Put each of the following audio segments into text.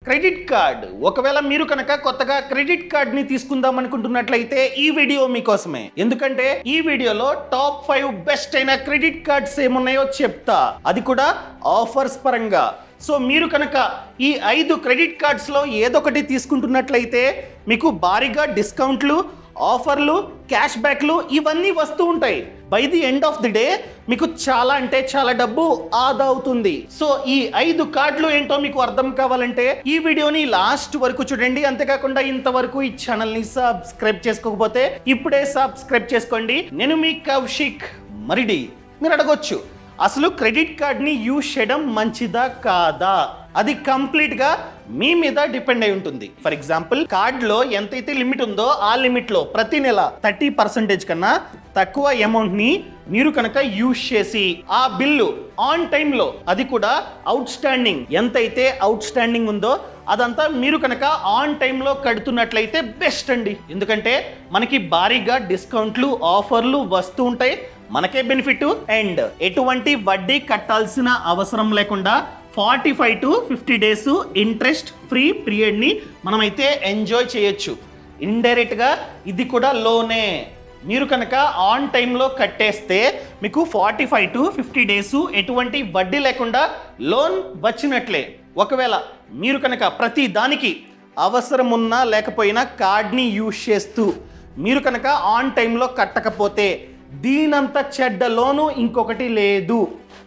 Credit card ఒకవేళ మీరు కనుక కొత్తగా క్రెడిట్ కార్డ్ ని తీసుకుందాం అనుకుంటున్నట్లయితే ఈ వీడియో మీకోసమే ఎందుకంటే ఈ వీడియోలో టాప్ ఫైవ్ బెస్ట్ అయిన క్రెడిట్ కార్డ్స్ ఏమున్నాయో చెప్తా అది కూడా ఆఫర్స్ పరంగా సో మీరు కనుక ఈ ఐదు క్రెడిట్ కార్డ్స్ లో ఏదొకటి తీసుకుంటున్నట్లయితే మీకు భారీగా డిస్కౌంట్లు ఆఫర్లు క్యాష్ బ్యాక్లు ఇవన్నీ వస్తూ ఉంటాయి by the end of the day మీకు చాలా అంటే చాలా డబ్బు ఆదా అవుతుంది సో ఈ ఐదు కార్డులు ఏంటో మీకు అర్థం కావాలంటే ఈ వీడియోని లాస్ట్ వరకు చూడండి అంతేకాకుండా ఇంతవరకు ఈ ఛానల్ ని సబ్స్క్రైబ్ చేసుకోకపోతే ఇప్పుడే సబ్స్క్రైబ్ చేసుకోండి నేను మీ కౌశిక్ మరిడి మీరు అడగొచ్చు అసలు క్రెడిట్ కార్డ్ని యూజ్ చేయడం మంచిదా కాదా అది కంప్లీట్ గా మీ మీద డిపెండ్ అయి ఉంటుంది ఫర్ ఎగ్జాంపుల్ కార్డ్ లో ఎంతైతే లిమిట్ ఉందో ఆ లిమిట్ లో ప్రతి నెల థర్టీ పర్సెంటేజ్ కన్నా తక్కువ అమౌంట్ ని మీరు కనుక యూజ్ చేసి ఆ బిల్లు ఆన్ టైమ్ లో అది కూడా అవుట్ స్టాండింగ్ ఎంతైతే అవుట్ స్టాండింగ్ ఉందో అదంతా మీరు కనుక ఆన్ టైంలో కడుతున్నట్లయితే బెస్ట్ అండి ఎందుకంటే మనకి భారీగా డిస్కౌంట్లు ఆఫర్లు వస్తూ ఉంటాయి మనకే బెనిఫిట్ అండ్ ఎటువంటి వడ్డీ కట్టాల్సిన అవసరం లేకుండా forty five to fifty days interest free పీరియడ్ని మనమైతే ఎంజాయ్ చేయొచ్చు ఇండైరెక్ట్గా ఇది కూడా లోనే మీరు కనుక ఆన్ టైంలో కట్టేస్తే మీకు forty five to fifty days ఎటువంటి వడ్డీ లేకుండా లోన్ వచ్చినట్లే ఒకవేళ మీరు కనుక ప్రతి దానికి అవసరం ఉన్నా లేకపోయినా కార్డ్ని యూజ్ చేస్తూ మీరు కనుక ఆన్ టైంలో కట్టకపోతే దీనంత చెడ్డ లోను ఇంకొకటి లేదు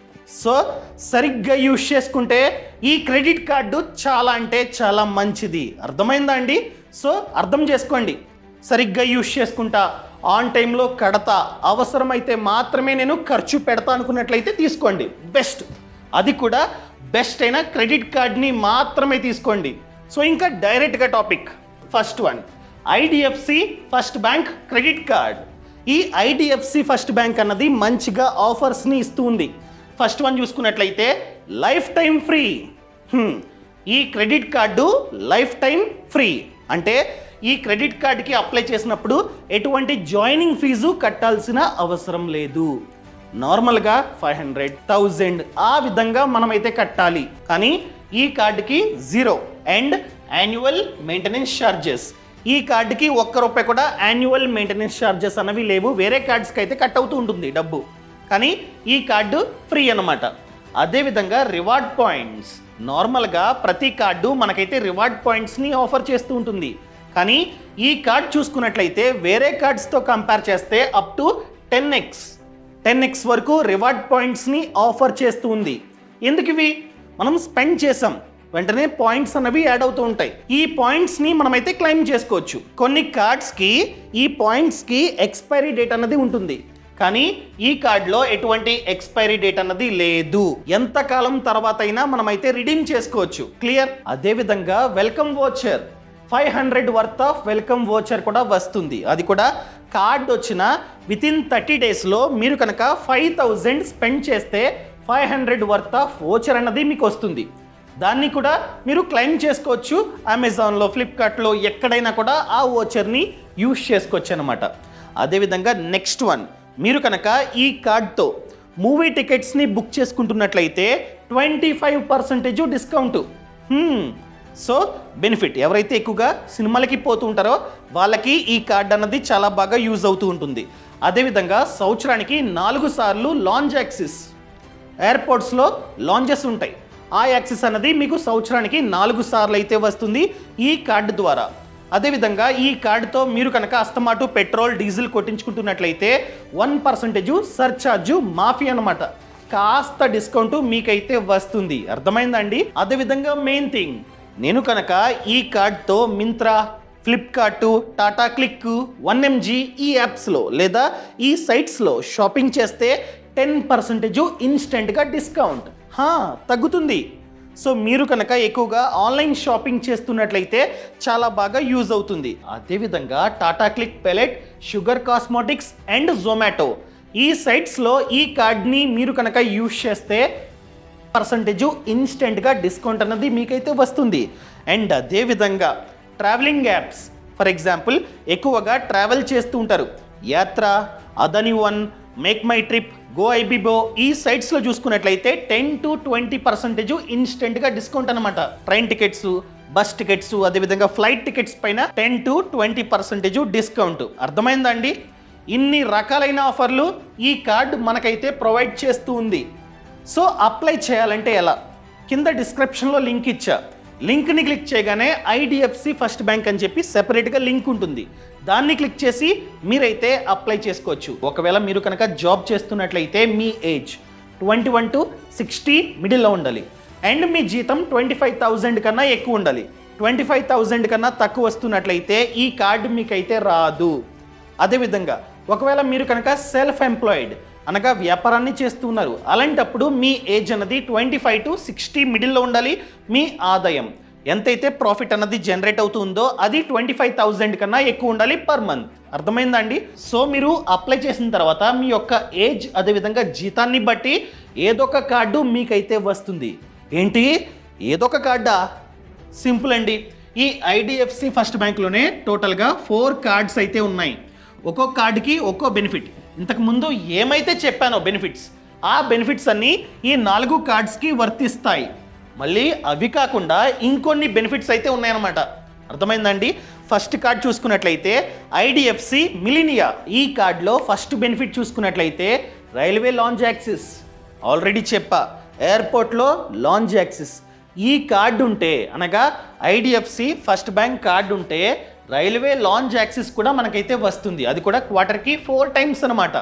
సో సరిగ్గా యూజ్ చేసుకుంటే ఈ క్రెడిట్ కార్డు చాలా అంటే చాలా మంచిది అర్థమైందా అండి సో అర్థం చేసుకోండి సరిగ్గా యూజ్ చేసుకుంటా ఆన్ టైంలో కడతా అవసరమైతే మాత్రమే నేను ఖర్చు పెడతా అనుకున్నట్లయితే తీసుకోండి బెస్ట్ అది కూడా బెస్ట్ అయిన క్రెడిట్ కార్డ్ని మాత్రమే తీసుకోండి సో ఇంకా డైరెక్ట్గా topic first one IDFC first bank credit card ఈ ఐడిఎఫ్సి ఫస్ట్ బ్యాంక్ అన్నది మంచిగా ఆఫర్స్ని ఇస్తూ ఉంది ఫస్ట్ వన్ చూసుకున్నట్లయితే లైఫ్ టైం ఫ్రీ హ్మ్. ఈ credit card life time free అంటే ఈ క్రెడిట్ కార్డుకి అప్లై చేసినప్పుడు ఎటువంటి జాయినింగ్ ఫీజు కట్టాల్సిన అవసరం లేదు నార్మల్గా ఫైవ్ హండ్రెడ్ థౌజండ్ ఆ విధంగా మనమైతే కట్టాలి కానీ ఈ కార్డుకి zero and annual maintenance charges ఈ కార్డుకి ఒక్క రూపాయి కూడా యాన్యువల్ మెయింటెనెన్స్ ఛార్జెస్ అనేవి లేవు వేరే కార్డ్స్కి అయితే కట్ అవుతూ ఉంటుంది డబ్బు కానీ ఈ కార్డు ఫ్రీ అన్నమాట అదేవిధంగా రివార్డ్ పాయింట్స్ నార్మల్గా ప్రతి కార్డు మనకైతే రివార్డ్ పాయింట్స్ని ఆఫర్ చేస్తూ ఉంటుంది కానీ ఈ కార్డ్ చూసుకున్నట్లయితే వేరే కార్డ్స్తో కంపేర్ చేస్తే up to ten x ten x వరకు రివార్డ్ పాయింట్స్ని ఆఫర్ చేస్తూ ఉంది ఎందుకు ఇవి మనం స్పెండ్ చేసాం వెంటనే పాయింట్స్ అన్నవి యాడ్ అవుతూ ఉంటాయి ఈ పాయింట్స్ని మనమైతే క్లెయిమ్ చేసుకోవచ్చు కొన్ని కార్డ్స్కి ఈ పాయింట్స్కి ఎక్స్పైరీ డేట్ అన్నది ఉంటుంది కానీ ఈ కార్డులో ఎటువంటి ఎక్స్పైరీ డేట్ అన్నది లేదు ఎంత కాలం తర్వాత అయినా మనమైతే రిడీమ్ చేసుకోవచ్చు క్లియర్ అదే విధంగా welcome voucher five hundred worth of welcome voucher కూడా వస్తుంది అది కూడా కార్డ్ వచ్చిన విత్ ఇన్ థర్టీ డేస్లో మీరు కనుక ఫైవ్ థౌజండ్ స్పెండ్ చేస్తే five hundred worth of voucher అన్నది మీకు వస్తుంది దాన్ని కూడా మీరు క్లెయిమ్ చేసుకోవచ్చు అమెజాన్లో ఫ్లిప్కార్ట్లో ఎక్కడైనా కూడా ఆ వోచర్ని యూస్ చేసుకోవచ్చు అనమాట అదేవిధంగా నెక్స్ట్ వన్ మీరు కనుక ఈ కార్డ్తో మూవీ టికెట్స్ని బుక్ చేసుకుంటున్నట్లయితే twenty five percentage discount so benefit ఎవరైతే ఎక్కువగా సినిమాలకి పోతూ ఉంటారో వాళ్ళకి ఈ కార్డ్ అన్నది చాలా బాగా యూజ్ అవుతూ ఉంటుంది అదేవిధంగా సంవత్సరానికి నాలుగు సార్లు లాంజ్ యాక్సిస్ ఎయిర్పోర్ట్స్లో లాంజెస్ ఉంటాయి ఆ యాక్సెస్ అన్నది మీకు సంవత్సరానికి నాలుగు సార్లు అయితే వస్తుంది ఈ కార్డు ద్వారా అదేవిధంగా ఈ కార్డుతో మీరు కనుక అస్తమాటు పెట్రోల్ డీజిల్ కొట్టించుకుంటున్నట్లయితే వన్ పర్సెంటేజ్ సర్చార్జు మాఫీ అన్నమాట కాస్త డిస్కౌంట్ మీకైతే వస్తుంది అర్థమైందండి అదేవిధంగా మెయిన్ థింగ్ నేను కనుక ఈ కార్డ్తో మింత్రా ఫ్లిప్కార్ట్ టాటా క్లిక్ వన్ ఎంజీ ఈ యాప్స్లో లేదా ఈ సైట్స్లో షాపింగ్ చేస్తే టెన్ పర్సెంటేజ్ ఇన్స్టెంట్గా డిస్కౌంట్ హా తగ్గుతుంది సో మీరు కనుక ఎక్కువగా ఆన్లైన్ షాపింగ్ చేస్తున్నట్లయితే చాలా బాగా యూజ్ అవుతుంది అదేవిధంగా Tata Cliq Palette Sugar Cosmetics and Zomato ఈ సైట్స్లో ఈ కార్డ్ని మీరు కనుక యూజ్ చేస్తే పర్సంటేజ్ ఇన్స్టెంట్గా డిస్కౌంట్ అన్నది మీకైతే వస్తుంది అండ్ అదేవిధంగా ట్రావెలింగ్ యాప్స్ ఫర్ ఎగ్జాంపుల్ ఎక్కువగా ట్రావెల్ చేస్తూ ఉంటారు యాత్ర అదని one Make My Trip Goibibo ఈ సైట్స్లో చూసుకున్నట్లయితే టెన్ టు ట్వంటీ పర్సెంటేజ్ ఇన్స్టెంట్గా డిస్కౌంట్ అనమాట ట్రైన్ టికెట్స్ బస్ టికెట్స్ అదేవిధంగా ఫ్లైట్ టికెట్స్ పైన ten to twenty percentage discount అర్థమైందండి ఇన్ని రకాలైన ఆఫర్లు ఈ కార్డు మనకైతే ప్రొవైడ్ చేస్తూ ఉంది సో అప్లై చేయాలంటే ఎలా కింద డిస్క్రిప్షన్లో లింక్ ఇచ్చా లింక్ని క్లిక్ చేయగానే ఐడిఎఫ్సి ఫస్ట్ బ్యాంక్ అని చెప్పి సెపరేట్గా లింక్ ఉంటుంది దాన్ని క్లిక్ చేసి మీరైతే అప్లై చేసుకోవచ్చు ఒకవేళ మీరు కనుక జాబ్ చేస్తున్నట్లయితే మీ age twenty one to sixty మిడిల్లో ఉండాలి అండ్ మీ జీతం ట్వంటీ ఫైవ్ థౌజండ్ కన్నా ఎక్కువ ఉండాలి ట్వంటీ ఫైవ్ థౌజండ్ కన్నా తక్కువ వస్తున్నట్లయితే ఈ కార్డు మీకైతే రాదు అదేవిధంగా ఒకవేళ మీరు కనుక సెల్ఫ్ ఎంప్లాయిడ్ అనగా వ్యాపారాన్ని చేస్తున్నారు అలాంటప్పుడు మీ ఏజ్ అన్నది ట్వంటీ ఫైవ్ టు సిక్స్టీ మిడిల్లో ఉండాలి మీ ఆదాయం ఎంతైతే ప్రాఫిట్ అన్నది జనరేట్ అవుతుందో అది ట్వంటీ ఫైవ్ థౌజండ్ కన్నా ఎక్కువ ఉండాలి పర్ మంత్ అర్థమైందా అండి సో మీరు అప్లై చేసిన తర్వాత మీ యొక్క ఏజ్ అదేవిధంగా జీతాన్ని బట్టి ఏదో ఒక కార్డు మీకైతే వస్తుంది ఏంటి ఏదో ఒక కార్డా సింపుల్ అండి ఈ ఐడిఎఫ్సి ఫస్ట్ బ్యాంక్లోనే టోటల్గా ఫోర్ కార్డ్స్ అయితే ఉన్నాయి ఒక్కో కార్డుకి ఒక్కో బెనిఫిట్ ఇంతకు ముందు ఏమైతే చెప్పానో బెనిఫిట్స్ ఆ బెనిఫిట్స్ అన్నీ ఈ నాలుగు కార్డ్స్కి వర్తిస్తాయి మళ్ళీ అవి కాకుండా ఇంకొన్ని బెనిఫిట్స్ అయితే ఉన్నాయన్నమాట అర్థమైందండి ఫస్ట్ కార్డ్ చూసుకున్నట్లయితే ఐడిఎఫ్సి మిలినియా ఈ కార్డులో ఫస్ట్ బెనిఫిట్ చూసుకున్నట్లయితే రైల్వే లాంజ్ యాక్సిస్ ఆల్రెడీ చెప్పా ఎయిర్పోర్ట్లో లాంజ్ యాక్సిస్ ఈ కార్డు ఉంటే అనగా ఐడిఎఫ్సి ఫస్ట్ బ్యాంక్ కార్డు ఉంటే రైల్వే లాంజ్ యాక్సిస్ కూడా మనకైతే వస్తుంది అది కూడా క్వార్టర్కి ఫోర్ టైమ్స్ అనమాట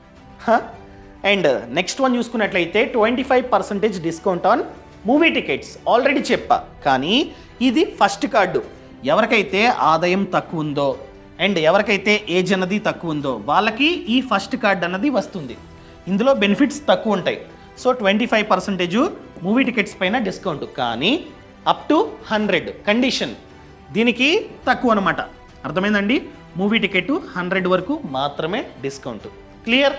అండ్ నెక్స్ట్ వన్ చూసుకున్నట్లయితే twenty five percentage discount on movie tickets already చెప్పా కానీ ఇది ఫస్ట్ కార్డు ఎవరికైతే ఆదాయం తక్కువ ఉందో అండ్ ఎవరికైతే ఏజ్ అన్నది తక్కువ ఉందో వాళ్ళకి ఈ ఫస్ట్ కార్డ్ అన్నది వస్తుంది ఇందులో బెనిఫిట్స్ తక్కువ ఉంటాయి so twenty five percentage movie tickets పైన డిస్కౌంట్ కానీ అప్ టు హండ్రెడ్ కండిషన్ దీనికి తక్కువ అనమాట అర్థమైందండి మూవీ టికెట్ హండ్రెడ్ వరకు మాత్రమే డిస్కౌంట్ క్లియర్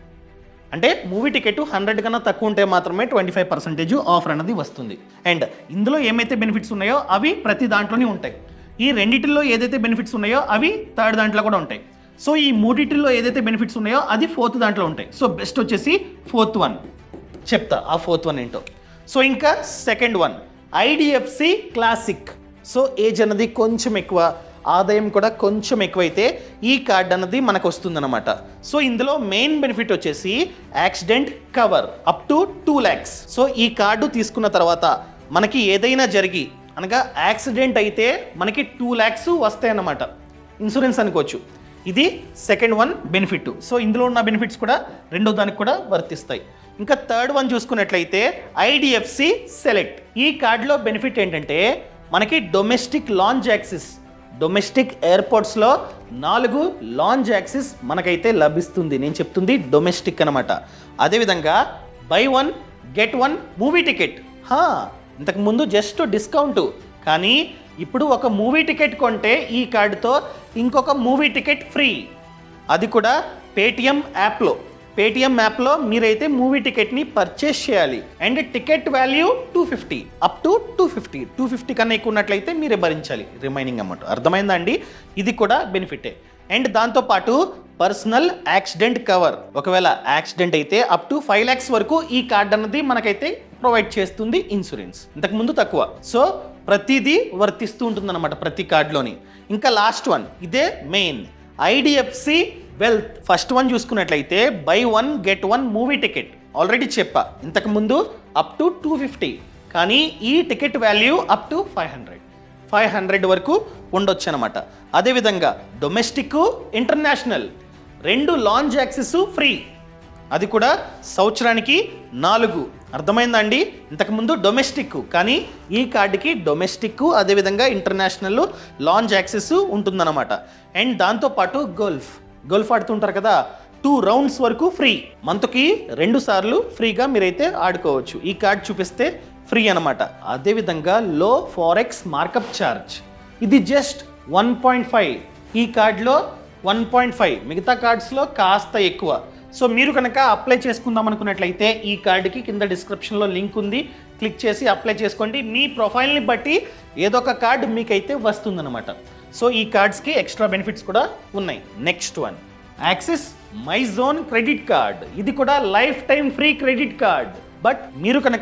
అంటే మూవీ టికెట్ హండ్రెడ్ కన్నా తక్కువ ఉంటే మాత్రమే ట్వంటీ ఫైవ్ పర్సెంటేజ్ ఆఫర్ అనేది వస్తుంది అండ్ ఇందులో ఏమైతే బెనిఫిట్స్ ఉన్నాయో అవి ప్రతి దాంట్లోనే ఉంటాయి ఈ రెండిటిల్లో ఏదైతే బెనిఫిట్స్ ఉన్నాయో అవి థర్డ్ దాంట్లో కూడా ఉంటాయి సో ఈ మూడిటిల్లో ఏదైతే బెనిఫిట్స్ ఉన్నాయో అది ఫోర్త్ దాంట్లో ఉంటాయి సో బెస్ట్ వచ్చేసి ఫోర్త్ వన్ చెప్తా ఆ ఫోర్త్ వన్ ఏంటో సో ఇంకా second one IDFC classic so age అన్నది కొంచెం ఎక్కువ ఆదాయం కూడా కొంచెం ఎక్కువైతే ఈ కార్డ్ అన్నది మనకు వస్తుందన్నమాట సో ఇందులో మెయిన్ బెనిఫిట్ వచ్చేసి accident cover up to two lakhs so ఈ కార్డు తీసుకున్న తర్వాత మనకి ఏదైనా జరిగి అనగా యాక్సిడెంట్ అయితే మనకి టూ ల్యాక్స్ వస్తాయన్నమాట ఇన్సూరెన్స్ అనుకోవచ్చు ఇది సెకండ్ వన్ బెనిఫిట్ సో ఇందులో ఉన్న బెనిఫిట్స్ కూడా రెండో దానికి కూడా వర్తిస్తాయి ఇంకా థర్డ్ వన్ చూసుకున్నట్లయితే ఐడిఎఫ్సి సెలెక్ట్ ఈ కార్డులో బెనిఫిట్ ఏంటంటే మనకి డొమెస్టిక్ లాంచ్ యాక్సిస్ డొమెస్టిక్ ఎయిర్పోర్ట్స్లో నాలుగు లాంచ్ యాక్సిస్ మనకైతే లభిస్తుంది నేను చెప్తుంది డొమెస్టిక్ అనమాట అదేవిధంగా buy one get one movie ticket హా ఇంతకు ముందు జస్ట్ డిస్కౌంట్ కానీ ఇప్పుడు ఒక మూవీ టికెట్ కొంటే ఈ కార్డుతో ఇంకొక మూవీ టికెట్ ఫ్రీ అది కూడా పేటిఎం యాప్లో పేటిఎం యాప్లో మీరైతే మూవీ టికెట్ని పర్చేస్ చేయాలి and ticket value two fifty up to two fifty two fifty కన్నా ఎక్కువ ఉన్నట్లయితే మీరే భరించాలి రిమైనింగ్ అమౌంట్ అర్థమైందా అండి ఇది కూడా బెనిఫిటే అండ్ దాంతోపాటు పర్సనల్ యాక్సిడెంట్ కవర్ ఒకవేళ యాక్సిడెంట్ అయితే అప్ టు ఫైవ్ ల్యాక్స్ వరకు ఈ కార్డ్ అన్నది మనకైతే ప్రొవైడ్ చేస్తుంది ఇన్సూరెన్స్ ఇంతకు ముందు తక్కువ సో ప్రతిదీ వర్తిస్తూ ఉంటుందన్నమాట ప్రతి కార్డులోని ఇంకా లాస్ట్ వన్ ఇదే main IDFC wealth first one చూసుకున్నట్లయితే buy one get one movie ticket already చెప్పా ఇంతకు ముందు అప్ టు టూ ఫిఫ్టీ కానీ ఈ ticket value up to five hundred five hundred వరకు ఉండొచ్చు అనమాట అదేవిధంగా డొమెస్టిక్ ఇంటర్నేషనల్ రెండు లాంచ్ యాక్సెస్ ఫ్రీ అది కూడా సంవత్సరానికి నాలుగు అర్థమైందండి ఇంతకుముందు డొమెస్టిక్ కానీ ఈ కార్డుకి డొమెస్టిక్ అదేవిధంగా ఇంటర్నేషనల్ లాంచ్ యాక్సెస్ ఉంటుందన్నమాట అండ్ దాంతోపాటు గోల్ఫ్ గోల్ఫ్ ఆడుతుంటారు కదా టూ రౌండ్స్ వరకు ఫ్రీ మంత్కి రెండు సార్లు ఫ్రీగా మీరైతే ఆడుకోవచ్చు ఈ కార్డ్ చూపిస్తే ఫ్రీ అనమాట అదేవిధంగా లో ఫారెక్స్ మార్కప్ ఛార్జ్ ఇది జస్ట్ వన్ పాయింట్ ఫైవ్ ఈ కార్డ్లో వన్ పాయింట్ ఫైవ్ మిగతా కార్డ్స్లో కాస్త ఎక్కువ సో మీరు కనుక అప్లై చేసుకుందాం అనుకున్నట్లయితే ఈ కార్డుకి కింద డిస్క్రిప్షన్లో లింక్ ఉంది క్లిక్ చేసి అప్లై చేసుకోండి మీ ప్రొఫైల్ని బట్టి ఏదో ఒక కార్డు మీకైతే వస్తుందన్నమాట సో ఈ కార్డ్స్కి ఎక్స్ట్రా బెనిఫిట్స్ కూడా ఉన్నాయి next one Axis My Zone credit card ఇది కూడా life time free credit card but మీరు కనుక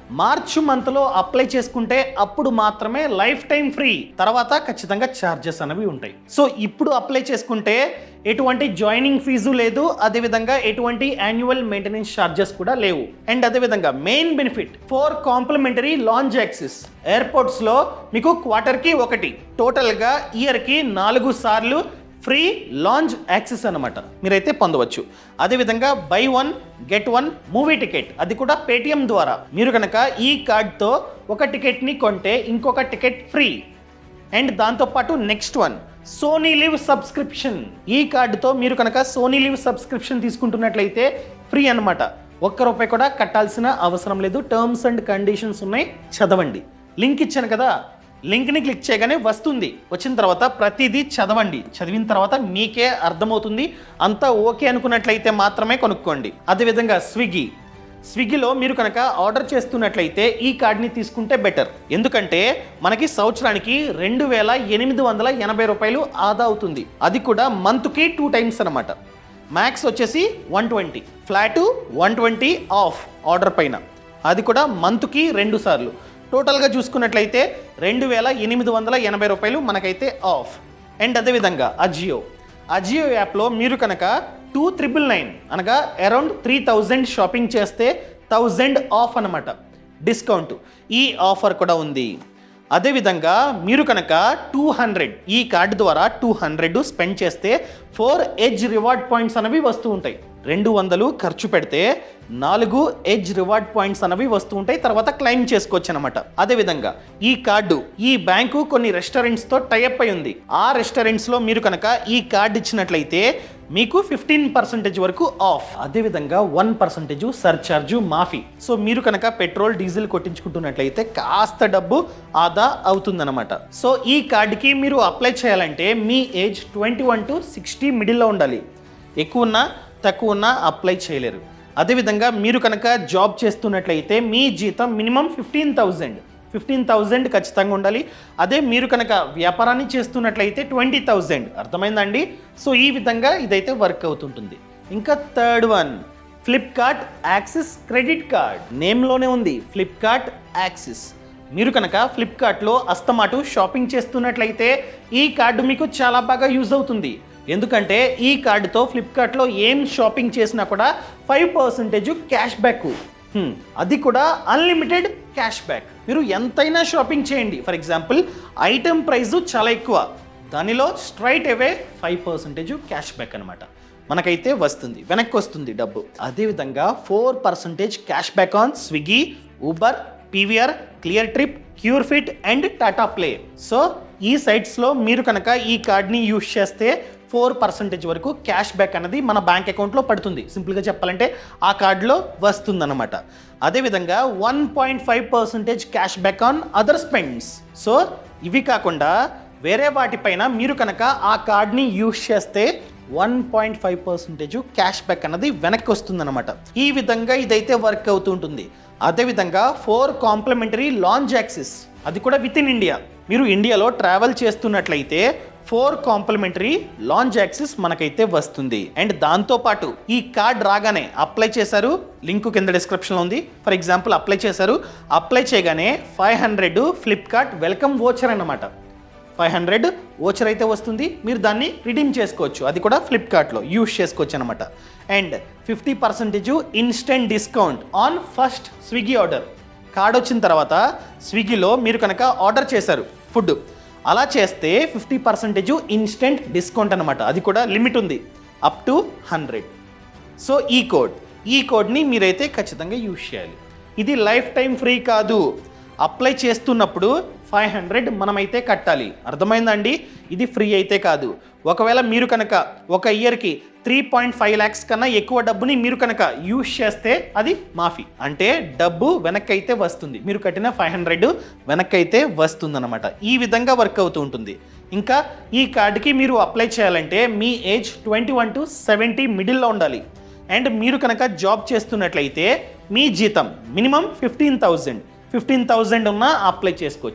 మార్చ్ మంత్లో అప్లై చేసుకుంటే అప్పుడు మాత్రమే లైఫ్ టైం ఫ్రీ తర్వాత ఖచ్చితంగా ఛార్జెస్ అనేవి ఉంటాయి సో ఇప్పుడు అప్లై చేసుకుంటే ఎటువంటి జాయినింగ్ ఫీజు లేదు అదేవిధంగా ఎటువంటి యాన్యువల్ మెయింటెనెన్స్ ఛార్జెస్ కూడా లేవు అండ్ అదేవిధంగా main benefit four complimentary lounge access ఎయిర్పోర్ట్స్లో మీకు క్వార్టర్కి ఒకటి టోటల్గా ఇయర్కి నాలుగు సార్లు ఫ్రీ లాంచ్ యాక్సెస్ అనమాట మీరైతే పొందవచ్చు అదేవిధంగా buy one get one movie ticket అది కూడా పేటిఎం ద్వారా మీరు కనుక ఈ కార్డ్తో ఒక టికెట్ని కొంటే ఇంకొక టికెట్ ఫ్రీ అండ్ దాంతోపాటు next one Sony LIV subscription ఈ కార్డుతో మీరు కనుక సోనీ లివ్ సబ్స్క్రిప్షన్ తీసుకుంటున్నట్లయితే ఫ్రీ అన్నమాట ఒక్క రూపాయి కూడా కట్టాల్సిన అవసరం లేదు టర్మ్స్ అండ్ కండిషన్స్ ఉన్నాయి చదవండి లింక్ ఇచ్చాను కదా లింక్ని క్లిక్ చేయగానే వస్తుంది వచ్చిన తర్వాత ప్రతిదీ చదవండి చదివిన తర్వాత మీకే అర్థమవుతుంది అంతా ఓకే అనుకున్నట్లయితే మాత్రమే కొనుక్కోండి అదేవిధంగా స్విగ్గీ స్విగ్గీలో మీరు కనుక ఆర్డర్ చేస్తున్నట్లయితే ఈ కార్డ్ని తీసుకుంటే బెటర్ ఎందుకంటే మనకి సంవత్సరానికి రెండు వేల ఎనిమిది వందల ఎనభై రూపాయలు ఆదా అవుతుంది అది కూడా మంత్కి టూ టైమ్స్ అనమాట మ్యాక్స్ వచ్చేసి one twenty flat one twenty off order పైన అది కూడా మంత్కి రెండు సార్లు టోటల్గా చూసుకున్నట్లయితే రెండు వేల ఎనిమిది వందల ఎనభై రూపాయలు మనకైతే ఆఫ్ అండ్ అదేవిధంగా అజియో అజియో యాప్లో మీరు కనుక టూ త్రిబుల్ నైన్ అనగా అరౌండ్ త్రీ థౌజండ్ షాపింగ్ చేస్తే థౌజండ్ ఆఫ్ అనమాట డిస్కౌంట్ ఈ ఆఫర్ కూడా ఉంది అదేవిధంగా మీరు కనుక టూ హండ్రెడ్ ఈ కార్డు ద్వారా టూ హండ్రెడ్ స్పెండ్ చేస్తే ఫోర్ ఎడ్జ్ రివార్డ్ పాయింట్స్ అనేవి వస్తూ ఉంటాయి రెండు వందలు ఖర్చు పెడితే నాలుగు ఎడ్జ్ రివార్డ్ పాయింట్స్ అనేవి వస్తూ ఉంటాయి తర్వాత క్లెయిమ్ చేసుకోవచ్చు అనమాట అదేవిధంగా ఈ కార్డు ఈ బ్యాంకు కొన్ని రెస్టారెంట్స్తో టైఅప్ అయి ఉంది ఆ రెస్టారెంట్స్లో మీరు కనుక ఈ కార్డు ఇచ్చినట్లయితే మీకు ఫిఫ్టీన్ పర్సెంటేజ్ వరకు ఆఫ్ అదేవిధంగా వన్ పర్సెంటేజ్ సర్చార్జు మాఫీ సో మీరు కనుక పెట్రోల్ డీజిల్ కొట్టించుకుంటున్నట్లయితే కాస్త డబ్బు ఆదా అవుతుందన్నమాట సో ఈ కార్డుకి మీరు అప్లై చేయాలంటే మీ age twenty one to sixty మిడిల్లో ఉండాలి ఎక్కువ ఉన్నా తక్కువ ఉన్నా అప్లై చేయలేరు అదేవిధంగా మీరు కనుక జాబ్ చేస్తున్నట్లయితే మీ జీతం minimum fifteen thousand fifteen thousand ఖచ్చితంగా ఉండాలి అదే మీరు కనుక వ్యాపారాన్ని చేస్తున్నట్లయితే ట్వంటీ థౌజండ్ అర్థమైందండి సో ఈ విధంగా ఇదైతే వర్క్ అవుతుంటుంది ఇంకా third one Flipkart Axis credit card నేమ్లోనే ఉంది ఫ్లిప్కార్ట్ యాక్సిస్ మీరు కనుక ఫ్లిప్కార్ట్లో అస్తమాటు షాపింగ్ చేస్తున్నట్లయితే ఈ కార్డు మీకు చాలా బాగా యూజ్ అవుతుంది ఎందుకంటే ఈ కార్డుతో ఫ్లిప్కార్ట్లో ఏం షాపింగ్ చేసినా కూడా ఫైవ్ పర్సెంటేజ్ క్యాష్ బ్యాక్ హ్మ్, అది కూడా అన్లిమిటెడ్ క్యాష్ బ్యాక్ మీరు ఎంతైనా షాపింగ్ చేయండి ఫర్ ఎగ్జాంపుల్ ఐటెం ప్రైస్ చాలా ఎక్కువ దానిలో straight away five percentage cash back అనమాట మనకైతే వస్తుంది వెనక్కి వస్తుంది డబ్బు అదేవిధంగా four percentage cash back on Swiggy Uber PVR Cleartrip Curefit and Tata Play so ఈ సైట్స్లో మీరు కనుక ఈ కార్డ్ని యూజ్ చేస్తే ఫోర్ పర్సెంటేజ్ వరకు క్యాష్ బ్యాక్ అనేది మన బ్యాంక్ అకౌంట్లో పడుతుంది సింపుల్గా చెప్పాలంటే ఆ కార్డులో వస్తుందన్నమాట అదేవిధంగా one point five percentage cash back on other spends so ఇవి కాకుండా వేరే వాటిపైన మీరు కనుక ఆ కార్డ్ని యూజ్ చేస్తే one point five percentage cash back అన్నది వెనక్కి వస్తుందన్నమాట ఈ విధంగా ఇదైతే వర్క్ అవుతుంటుంది అదేవిధంగా ఫోర్ కాంప్లిమెంటరీ లాంచ్ యాక్సిస్ అది కూడా విత్ ఇన్ ఇండియా మీరు ఇండియాలో ట్రావెల్ చేస్తున్నట్లయితే ఫోర్ కాంప్లిమెంటరీ లాంచ్ యాక్సిస్ మనకైతే వస్తుంది అండ్ దాంతోపాటు ఈ కార్డ్ రాగానే అప్లై చేశారు లింక్ కింద డిస్క్రిప్షన్లో ఉంది ఫర్ ఎగ్జాంపుల్ అప్లై చేశారు అప్లై చేయగానే five hundred Flipkart welcome voucher అన్నమాట ఫైవ్ హండ్రెడ్ ఓచర్ అయితే వస్తుంది మీరు దాన్ని రిడీమ్ చేసుకోవచ్చు అది కూడా ఫ్లిప్కార్ట్లో యూస్ చేసుకోవచ్చు అనమాట and fifty percentage instant discount on first Swiggy order card వచ్చిన తర్వాత స్విగ్గీలో మీరు కనుక ఆర్డర్ చేశారు ఫుడ్ అలా చేస్తే ఫిఫ్టీ పర్సెంటేజ్ ఇన్స్టెంట్ డిస్కౌంట్ అనమాట అది కూడా లిమిట్ ఉంది అప్ టు హండ్రెడ్ సో ఈ కోడ్ ఈ కోడ్ని మీరైతే ఖచ్చితంగా యూజ్ చేయాలి ఇది లైఫ్ టైం ఫ్రీ కాదు అప్లై చేస్తున్నప్పుడు ఫైవ్ హండ్రెడ్ మనమైతే కట్టాలి అర్థమైందండి ఇది ఫ్రీ అయితే కాదు ఒకవేళ మీరు కనుక ఒక ఇయర్కి త్రీ పాయింట్ ఫైవ్ ల్యాక్స్ కన్నా ఎక్కువ డబ్బుని మీరు కనుక యూజ్ చేస్తే అది మాఫీ అంటే డబ్బు వెనక్కి అయితే వస్తుంది మీరు కట్టిన ఫైవ్ హండ్రెడ్ వెనక్కి అయితే వస్తుందన్నమాట ఈ విధంగా వర్క్ అవుతూ ఉంటుంది ఇంకా ఈ కార్డుకి మీరు అప్లై చేయాలంటే మీ age twenty one to seventy మిడిల్లో ఉండాలి అండ్ మీరు కనుక జాబ్ చేస్తున్నట్లయితే మీ జీతం minimum fifteen thousand fifteen thousand ఉన్నా అప్లై చేసుకోవచ్చు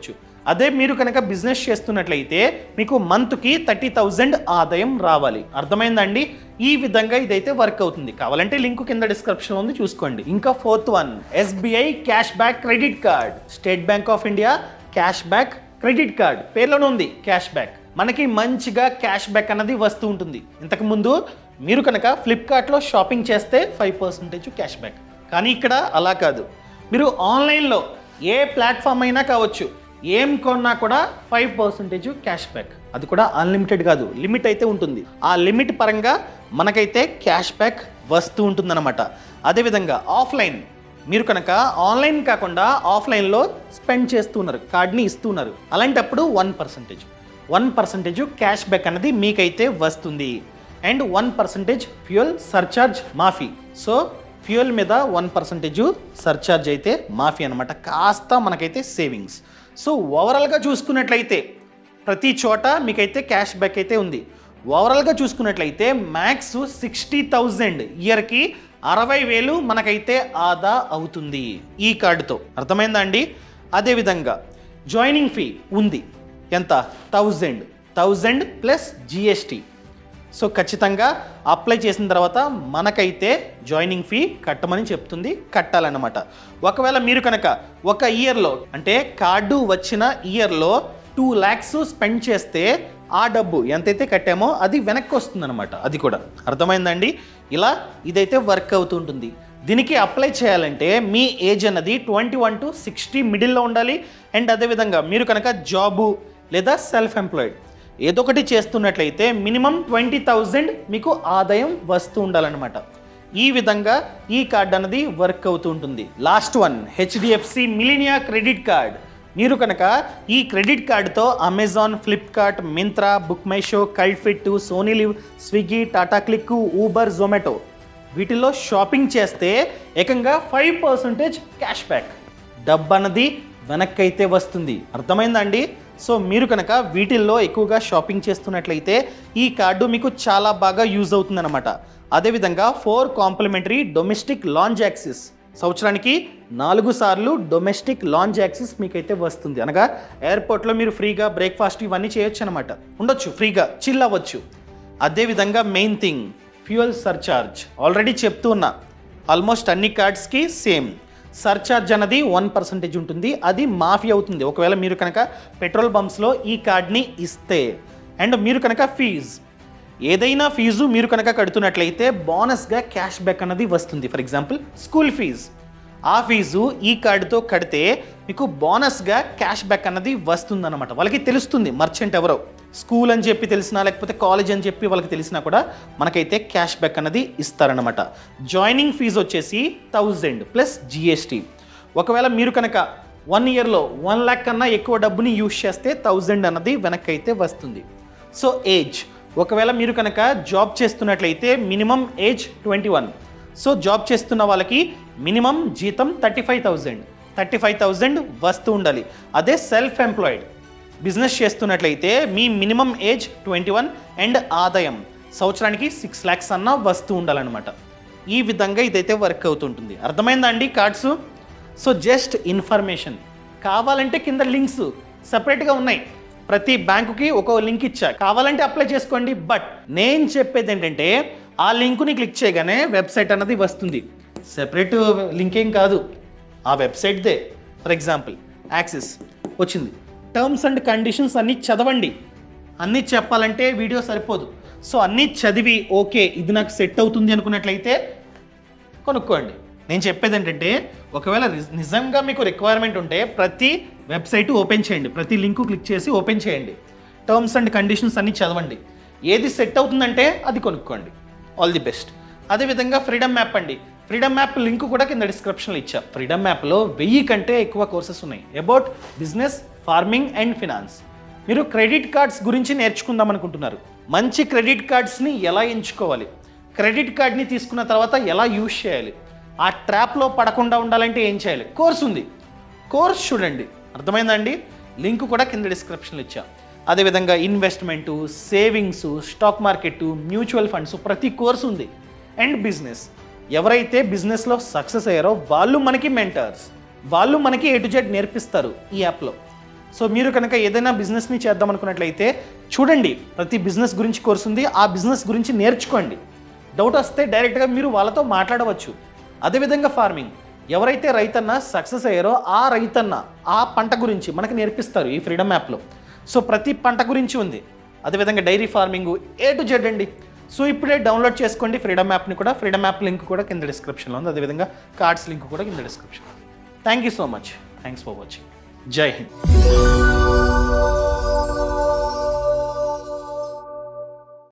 అదే మీరు కనుక బిజినెస్ చేస్తున్నట్లయితే మీకు మంత్కి థర్టీ థౌజండ్ ఆదాయం రావాలి అర్థమైందండి ఈ విధంగా ఇదైతే వర్క్ అవుతుంది కావాలంటే లింక్ కింద డిస్క్రిప్షన్ ఉంది చూసుకోండి ఇంకా fourth one SBI cash back credit card State Bank of India cash back credit card పేర్లోనే ఉంది క్యాష్ బ్యాక్ మనకి మంచిగా క్యాష్ బ్యాక్ అన్నది వస్తూ ఉంటుంది ఇంతకు ముందు మీరు కనుక ఫ్లిప్కార్ట్లో షాపింగ్ చేస్తే ఫైవ్ పర్సెంటేజ్ క్యాష్ బ్యాక్ కానీ ఇక్కడ అలా కాదు మీరు ఆన్లైన్లో ఏ ప్లాట్ఫామ్ అయినా కావచ్చు ఏం కొన్నా కూడా ఫైవ్ పర్సెంటేజ్ క్యాష్ బ్యాక్ అది కూడా అన్లిమిటెడ్ కాదు లిమిట్ అయితే ఉంటుంది ఆ లిమిట్ పరంగా మనకైతే క్యాష్ బ్యాక్ వస్తూ ఉంటుందన్నమాట అదేవిధంగా ఆఫ్లైన్ మీరు కనుక ఆన్లైన్ కాకుండా ఆఫ్లైన్లో స్పెండ్ చేస్తున్నారు కార్డ్ని ఇస్తున్నారు అలాంటప్పుడు one percentage one percentage cash back అనేది మీకైతే వస్తుంది and one percentage fuel surcharge మాఫీ సో ఫ్యూయల్ మీద వన్ పర్సెంటేజ్ సర్చార్జ్ అయితే మాఫీ అనమాట కాస్త మనకైతే సేవింగ్స్ సో ఓవరాల్గా చూసుకున్నట్లయితే ప్రతి చోట మీకైతే క్యాష్ బ్యాక్ అయితే ఉంది ఓవరాల్గా చూసుకున్నట్లయితే మ్యాక్స్ సిక్స్టీ థౌజండ్ ఇయర్కి అరవై వేలు మనకైతే ఆదా అవుతుంది ఈ కార్డుతో అర్థమైందా అండి అదేవిధంగా జాయినింగ్ ఫీ ఉంది ఎంత thousand thousand plus GST so ఖచ్చితంగా అప్లై చేసిన తర్వాత మనకైతే జాయినింగ్ ఫీ కట్టమని చెప్తుంది కట్టాలన్నమాట ఒకవేళ మీరు కనుక ఒక ఇయర్లో అంటే కార్డు వచ్చిన ఇయర్లో టూ ల్యాక్స్ స్పెండ్ చేస్తే ఆ డబ్బు ఎంతైతే కట్టామో అది వెనక్కి వస్తుందన్నమాట అది కూడా అర్థమైందండి ఇలా ఇదైతే వర్క్ అవుతుంటుంది దీనికి అప్లై చేయాలంటే మీ ఏజ్ అన్నది ట్వంటీ వన్ టు సిక్స్టీ మిడిల్లో ఉండాలి అండ్ అదేవిధంగా మీరు కనుక జాబు లేదా సెల్ఫ్ ఎంప్లాయిడ్ ఏదో ఒకటి చేస్తున్నట్లయితే మినిమం ట్వంటీ థౌజండ్ మీకు ఆదాయం వస్తూ ఉండాలన్నమాట ఈ విధంగా ఈ కార్డ్ అన్నది వర్క్ అవుతూ ఉంటుంది last one HDFC Millennia credit card మీరు కనుక ఈ క్రెడిట్ కార్డుతో Amazon Flipkart Myntra Book My Show Cultfit Sony LIV Swiggy Tata Cliq Uber Zomato వీటిల్లో షాపింగ్ చేస్తే ఏకంగా ఫైవ్ పర్సెంటేజ్ క్యాష్ బ్యాక్ డబ్బు అన్నది వెనక్కి అయితే వస్తుంది అర్థమైందా అండి సో మీరు కనుక వీటిల్లో ఎక్కువగా షాపింగ్ చేస్తున్నట్లయితే ఈ కార్డు మీకు చాలా బాగా యూజ్ అవుతుందన్నమాట అదేవిధంగా four complimentary domestic lounge access సంవత్సరానికి నాలుగు సార్లు డొమెస్టిక్ లాంజ్ యాక్సిస్ మీకైతే వస్తుంది అనగా ఎయిర్పోర్ట్లో మీరు ఫ్రీగా బ్రేక్ఫాస్ట్ ఇవన్నీ చేయొచ్చు అనమాట ఉండొచ్చు ఫ్రీగా చిల్ అవ్వచ్చు అదేవిధంగా main thing fuel surcharge already చెప్తూ ఉన్నా ఆల్మోస్ట్ అన్ని కార్డ్స్కి సేమ్ సర్చార్జ్ అన్నది వన్ పర్సెంటేజ్ ఉంటుంది అది మాఫీ అవుతుంది ఒకవేళ మీరు కనుక పెట్రోల్ బంప్స్లో ఈ కార్డ్ని ఇస్తే అండ్ మీరు కనుక ఫీజ్ ఏదైనా ఫీజు మీరు కనుక కడుతున్నట్లయితే బోనస్గా క్యాష్ బ్యాక్ అన్నది వస్తుంది ఫర్ ఎగ్జాంపుల్ స్కూల్ ఫీజ్ ఆ ఫీజు ఈ కార్డుతో కడితే మీకు బోనస్గా క్యాష్ బ్యాక్ అన్నది వస్తుందన్నమాట వాళ్ళకి తెలుస్తుంది మర్చెంట్ ఎవరో స్కూల్ అని చెప్పి తెలిసినా లేకపోతే కాలేజ్ అని చెప్పి వాళ్ళకి తెలిసినా కూడా మనకైతే క్యాష్ బ్యాక్ అన్నది ఇస్తారనమాట జాయినింగ్ ఫీజు వచ్చేసి థౌజండ్ ప్లస్ జిఎస్టీ ఒకవేళ మీరు కనుక వన్ ఇయర్లో వన్ ల్యాక్ కన్నా ఎక్కువ డబ్బుని యూజ్ చేస్తే థౌజండ్ అన్నది వెనక్కి అయితే వస్తుంది సో ఏజ్ ఒకవేళ మీరు కనుక జాబ్ చేస్తున్నట్లయితే minimum age twenty one so job చేస్తున్న వాళ్ళకి మినిమం జీతం thirty five thousand thirty five thousand వస్తూ ఉండాలి అదే సెల్ఫ్ ఎంప్లాయిడ్ బిజినెస్ చేస్తున్నట్లయితే మీ minimum age twenty one and ఆదాయం సంవత్సరానికి సిక్స్ ల్యాక్స్ అన్న వస్తూ ఉండాలన్నమాట ఈ విధంగా ఇదైతే వర్క్ అవుతుంటుంది అర్థమైందా అండి కార్డ్స్ సో జస్ట్ ఇన్ఫర్మేషన్ కావాలంటే కింద లింక్స్ సపరేట్గా ఉన్నాయి ప్రతి బ్యాంకుకి ఒక లింక్ ఇచ్చా కావాలంటే అప్లై చేసుకోండి బట్ నేను చెప్పేది ఏంటంటే ఆ లింకుని క్లిక్ చేయగానే వెబ్సైట్ అన్నది వస్తుంది సెపరేట్ లింక్ ఏం కాదు ఆ వెబ్సైట్దే ఫర్ ఎగ్జాంపుల్ యాక్సెస్ వచ్చింది టర్మ్స్ అండ్ కండిషన్స్ అన్నీ చదవండి అన్నీ చెప్పాలంటే వీడియో సరిపోదు సో అన్నీ చదివి ఓకే ఇది నాకు సెట్ అవుతుంది అనుకున్నట్లయితే కొనుక్కోండి నేను చెప్పేది ఏంటంటే ఒకవేళ రిజ్- నిజంగా మీకు రిక్వైర్మెంట్ ఉంటే ప్రతి వెబ్సైట్ ఓపెన్ చేయండి ప్రతి లింకు క్లిక్ చేసి ఓపెన్ చేయండి టర్మ్స్ అండ్ కండిషన్స్ అన్నీ చదవండి ఏది సెట్ అవుతుందంటే అది కొనుక్కోండి ఆల్ ది బెస్ట్ అదేవిధంగా ఫ్రీడమ్ మ్యాప్ అండి ఫ్రీడమ్ మ్యాప్ లింక్ కూడా కింద డిస్క్రిప్షన్లో ఇచ్చా ఫ్రీడమ్ మ్యాప్లో వెయ్యి కంటే ఎక్కువ కోర్సెస్ ఉన్నాయి about business farming and finance మీరు క్రెడిట్ కార్డ్స్ గురించి నేర్చుకుందాం అనుకుంటున్నారు మంచి క్రెడిట్ కార్డ్స్ని ఎలా ఎంచుకోవాలి క్రెడిట్ కార్డ్ని తీసుకున్న తర్వాత ఎలా యూజ్ చేయాలి ఆ ట్రాప్లో పడకుండా ఉండాలంటే ఏం చేయాలి కోర్స్ ఉంది కోర్స్ చూడండి అర్థమైందండి లింక్ కూడా కింద డిస్క్రిప్షన్లో ఇచ్చా అదేవిధంగా investment savings stock market mutual funds ప్రతి కోర్స్ ఉంది అండ్ బిజినెస్ ఎవరైతే బిజినెస్లో సక్సెస్ అయ్యారో వాళ్ళు మనకి మెంటర్స్ వాళ్ళు మనకి ఏ టు జెడ్ నేర్పిస్తారు ఈ యాప్లో సో మీరు కనుక ఏదైనా బిజినెస్ని చేద్దాం అనుకున్నట్లయితే చూడండి ప్రతి బిజినెస్ గురించి కోర్స్ ఉంది ఆ బిజినెస్ గురించి నేర్చుకోండి డౌట్ వస్తే డైరెక్ట్గా మీరు వాళ్ళతో మాట్లాడవచ్చు అదేవిధంగా ఫార్మింగ్ ఎవరైతే రైతన్న సక్సెస్ అయ్యారో ఆ రైతన్న ఆ పంట గురించి మనకు నేర్పిస్తారు ఈ ఫ్రీడమ్ యాప్లో సో ప్రతి పంట గురించి ఉంది అదేవిధంగా dairy farming A to Z అండి సో ఇప్పుడే డౌన్లోడ్ చేసుకోండి ఫ్రీడమ్ యాప్ని కూడా ఫ్రీడమ్ యాప్ లింక్ కూడా కింద డిస్క్రిప్షన్లో ఉంది అదేవిధంగా కార్డ్స్ లింక్ కూడా కింద description thank you so much thanks for watching Jai Hind